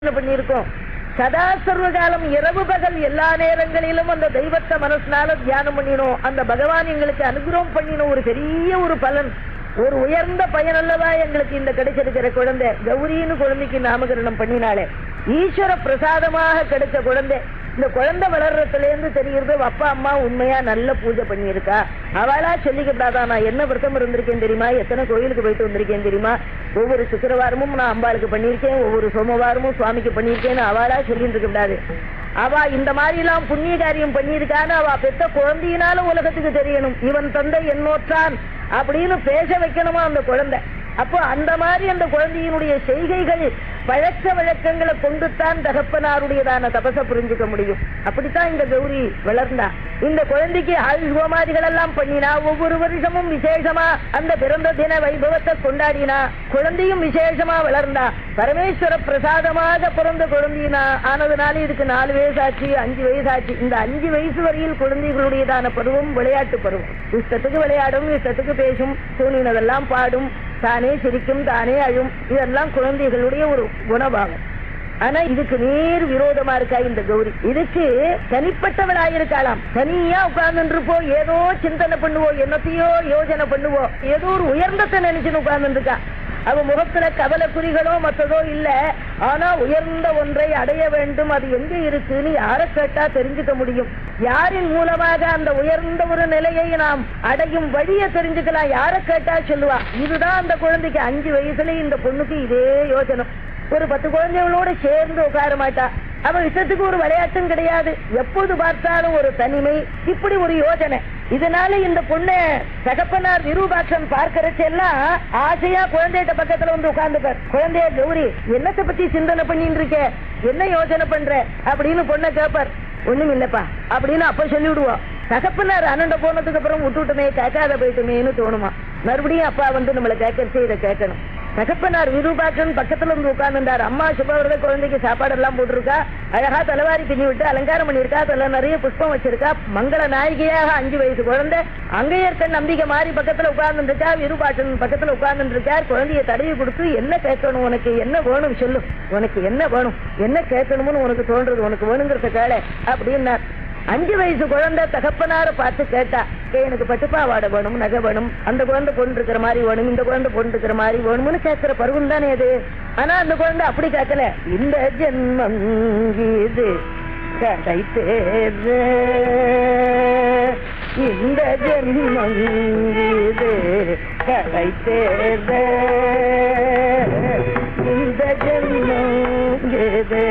என்ன பண்ணியிருக்கோம் சதா சர்வ காலம் இரவு பகல் எல்லா நேரங்களிலும் அந்த தெய்வத்தை மனசுனால தியானம் பண்ணினோம் அந்த பகவான் எங்களுக்கு அனுகிரகம் பண்ணினோம் ஒரு பெரிய ஒரு பலன் ஒரு உயர்ந்த பயன் அல்லவா எங்களுக்கு இந்த கிடைச்சிருக்கிற குழந்தை கௌரின்னு குழந்தைக்கு நாமகரணம் பண்ணினாலே ஈஸ்வர பிரசாதமாக கிடைச்ச குழந்தை இந்த குழந்தை வளர்றதுல இருந்து தெரிகிறது அப்பா அம்மா உண்மையா நல்ல பூஜை பண்ணியிருக்கா அவளா சொல்லிக்கப்படாதா நான் என்ன விரதம் இருந்திருக்கேன் தெரியுமா எத்தனை கோயிலுக்கு போயிட்டு வந்திருக்கேன் தெரியுமா ஒவ்வொரு சுக்கிரவாரமும் நான் அம்பாளுக்கு பண்ணியிருக்கேன் ஒவ்வொரு சோமவாரமும் சுவாமிக்கு பண்ணியிருக்கேன்னு அவளா சொல்லிட்டு இருக்க கூடாது அவ இந்த மாதிரி எல்லாம் புண்ணிய காரியம் பண்ணியிருக்கான்னு அவ பெத்த குழந்தையினால உலகத்துக்கு தெரியணும் இவன் தந்தை என்னோற்றான் அப்படின்னு பேச வைக்கணுமா அந்த குழந்தை அப்போ அந்த மாதிரி அந்த குழந்தையினுடைய செய்கைகள் பழக்க வழக்கங்களை கொண்டுத்தான் தகப்பனாருடையதான தபச புரிஞ்சுக்க முடியும் அப்படித்தான் இந்த கௌரி வளர்ந்தா இந்த குழந்தைக்கு ஆள் ஹோமாதிகள் எல்லாம் பண்ணினா ஒவ்வொரு வருஷமும் விசேஷமா அந்த பிறந்த தின வைபவத்தை கொண்டாடினா குழந்தையும் விசேஷமா வளர்ந்தா பரமேஸ்வர பிரசாதமாக பிறந்த குழந்தையினா ஆனதுனால இதுக்கு நாலு வயசாச்சு அஞ்சு வயசாச்சு இந்த அஞ்சு வயசு வரையில் குழந்தைகளுடையதான பருவம் விளையாட்டு பருவம் இஷ்டத்துக்கு விளையாடும் இஷ்டத்துக்கு பேசும் தூணினதெல்லாம் பாடும் தானே சிரிக்கும் தானே அழும் இதெல்லாம் குழந்தைகளுடைய ஒரு குணபாகம் ஆனா இதுக்கு நேர் விரோதமா இருக்கா இந்த கௌரி இதுக்கு தனிப்பட்டவளாயிருக்கலாம் தனியா உட்கார்ந்து இருப்போம் ஏதோ சிந்தனை பண்ணுவோம் என்னத்தையோ யோசனை பண்ணுவோம் ஏதோ ஒரு உயர்ந்தத்தை நினைச்சுன்னு உட்கார்ந்து இருக்கா அவ முகத்துல கவலை குறிகளோ மற்றதோ இல்ல ஆனா உயர்ந்த ஒன்றை அடைய வேண்டும் அது எங்க இருக்குன்னு யார கேட்டா தெரிஞ்சுக்க முடியும் யாரின் மூலமாக அந்த உயர்ந்த ஒரு நிலையை நாம் அடையும் வழியை தெரிஞ்சுக்கலாம் யார கேட்டா சொல்லுவா இதுதான் அந்த குழந்தைக்கு அஞ்சு வயசுல இந்த பொண்ணுக்கு இதே யோசனை ஒரு பத்து குழந்தைகளோட சேர்ந்து உட்கார மாட்டா அவ இஷ்டத்துக்கு ஒரு விளையாட்டும் கிடையாது எப்போது பார்த்தாலும் ஒரு தனிமை இப்படி ஒரு யோசனை இதனால இந்த பொண்ணு தகப்பனார் விரூபாட்சன் பார்க்கறச்செல்லாம் ஆசையா குழந்தைகிட்ட பக்கத்துல வந்து உட்கார்ந்துப்பார் குழந்தைய கௌரி என்னத்தை பத்தி சிந்தனை பண்ணிட்டு இருக்க என்ன யோசனை பண்ற அப்படின்னு பொண்ணை கேட்பார் ஒண்ணும் இல்லப்பா அப்படின்னு அப்ப சொல்லிவிடுவோம் தகப்பனார் அனண்ட போனதுக்கு அப்புறம் விட்டுட்டுமே கேட்காத போயிட்டுமேன்னு தோணுமா மறுபடியும் அப்பா வந்து நம்மளை கேட்கறச்சு இதை கேட்கணும் தகப்பனார் விரூபாட்சன் பக்கத்துல வந்து உட்கார்ந்துட்டார் அம்மா சுபவிரத குழந்தைக்கு சாப்பாடு எல்லாம் போட்டிருக்கா அழகா தலைவாரி பின்னி விட்டு அலங்காரம் பண்ணியிருக்கா அதுல நிறைய புஷ்பம் வச்சிருக்கா மங்கள நாயகியாக அஞ்சு வயசு குழந்தை அங்கேயே இருக்க நம்பிக்கை மாறி பக்கத்துல உட்கார்ந்து இருக்கா விரூபாட்சன் பக்கத்துல உட்கார்ந்து இருக்கார் குழந்தைய தடவி கொடுத்து என்ன கேட்கணும் உனக்கு என்ன வேணும் சொல்லு உனக்கு என்ன வேணும் என்ன கேட்கணும்னு உனக்கு தோன்றது உனக்கு வேணுங்கிறத கேள அப்படின்னார் அஞ்சு வயசு குழந்தை தகப்பனார பார்த்து கேட்டா "ஏய், எனக்கு பட்டுப்பாவாடை வேணும் நகை வேணும் அந்த குழந்தை பொண்ணு இருக்கிற மாதிரி வேணும் இந்த குழந்தை பொண்ணு இருக்கிற மாதிரி வேணும்னு கேட்கிற பருவம் தானே அது ஆனா அந்த குழந்தை அப்படி கேட்கல இந்த ஜென்மம் இது கிடைத்தேது இந்த ஜென்மம் இது கிடைத்தேது இந்த ஜென்மம் இது